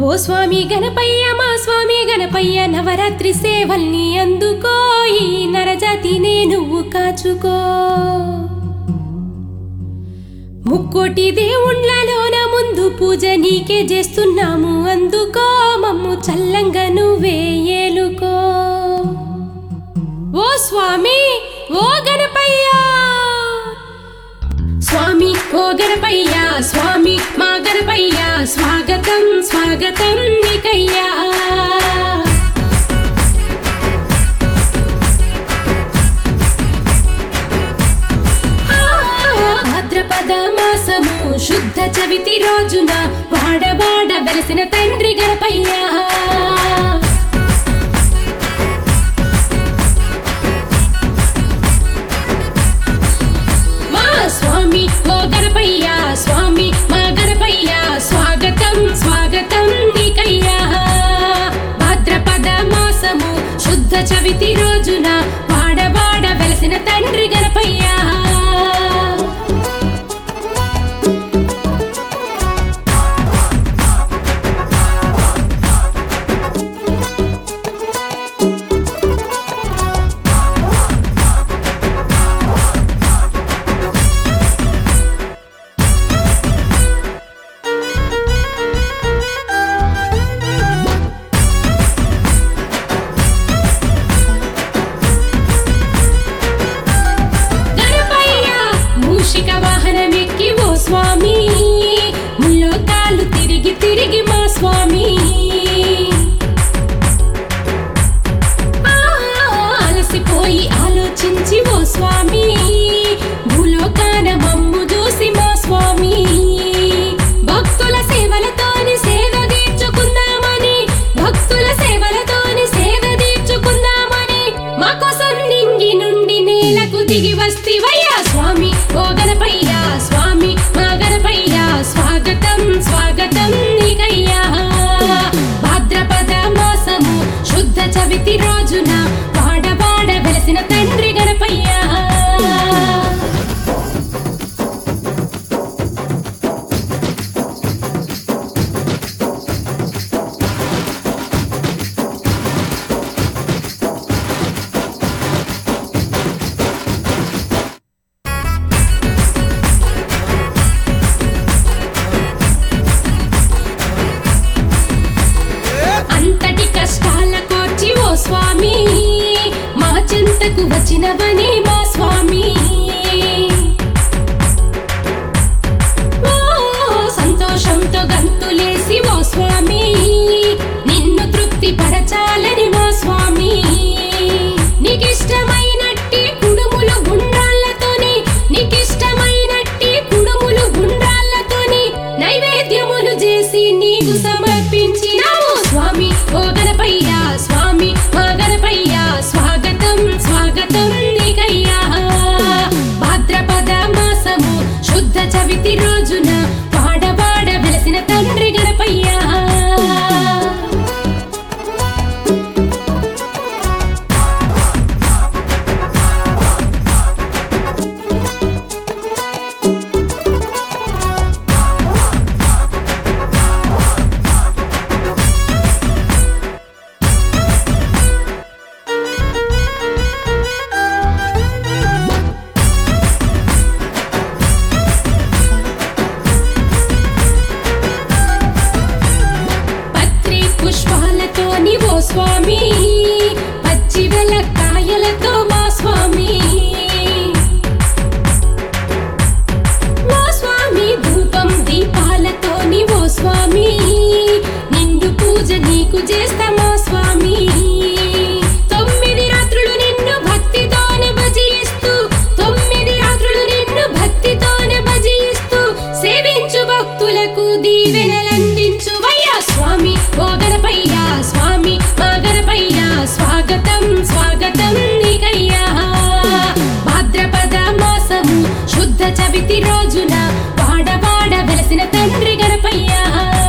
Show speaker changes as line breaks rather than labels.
ఓ స్వామి గణపయ్య మా స్వామి గణపయ్య నవరాత్రి సేవల్ని అందుకో ఈ నరజాతినే నువ్వు కాచుకో ముక్కోటి దేవుళ్ళలోన ముందు పూజ నీకే చేస్తున్నాము అందుకో మమ్ము చల్లంగా నువ్వే ఏలుకో ఓ స్వామి ఓ గణపయ్య స్వామి ఓ గణపయ్య స్వామి మా గణపయ్య స్వాగతం స్వాగతం నీకయ్యా భాద్రపద మాసము శుద్ధ చవితి రోజున వాడవాడ వెలసిన తండ్రి గణపయ్యా మా స్వామి ఓ గణపయ్య స్వామి మా గణపయ్య స్వాగతం స్వాగతం నీకయ్యా భాద్రపద మాసము శుద్ధ చవితి రోజున వాడవాడ వెలసిన తండ్రి గణపయ్యా గణపయ్య మూషిక వాహనమెక్కి ఓ స్వామి ముల్లోకాలు తిరిగి తిరిగి మా స్వామి ఆ, అలసిపోయి ఆలోచించి ఓ స్వామి భూలోకాన మమ్ము చూసి మా స్వామి భక్తుల సేవలతోని సేవ తీర్చుకుందామని భక్తుల సేవలతోని సేవ తీర్చుకుందామని మా కోసం నింగి నుండి నేలకు దిగి వస్తివయ్యా స్వామి ఓ గణపయ్య స్వామి మా గణపయ్య స్వాగతం స్వాగతం నీకయ్యా భాద్రపద మాసము శుద్ధ చవితి రోజున వాడవాడ వెలసిన తండ్రి గణపయ్యా అంతటి కష్టాల కోర్చి ఓ స్వామి మా చింతకు వచ్చినవని మా స్వామి ఓ సంతోషంతో గంతులేసి ఓ స్వామి నిన్ను తృప్తి పరచాలని మా స్వామి నీకిష్టమైనట్టి కుడుములు గుండ్రాళ్ళతోని నీకిష్టమైనట్టి కుడుములు గుండ్రాళ్ళతోని నైవేద్యములు చేసి నీకు సమర్పించినాము స్వామి ఓ గణపయ్య స్వామి మా గణపయ్య స్వాగతం స్వాగతం నీకయ్యా భాద్రపద మాసము శుద్ధ చవితి రోజున వాడవాడ వెలసిన తండ్రి గణపయ్యా పత్రి పుష్పాలతోని ఓ స్వామి పచ్చి కాయలతో మా స్వామి ఓ స్వామి ధూపం దీపాలతోని ఓ స్వామి నిండు పూజ నీకు చేస్తామా స్వామి తొమ్మిది రాత్రులు నిన్ను భక్తితోనే భజిస్తూ తొమ్మిది రాత్రులు నిన్ను భక్తితోనే భజిస్తూ సేవించు భక్తులకు దీవెనలందించు వయ్యా స్వామి ఓ గణపయ్య స్వామి మా గణపయ్య స్వాగతం స్వాగతం నీకయ్యా భాద్రపద మాసము శుద్ధ చవితి రోజున వాడవాడ వెలసిన తండ్రి గణపయ్యా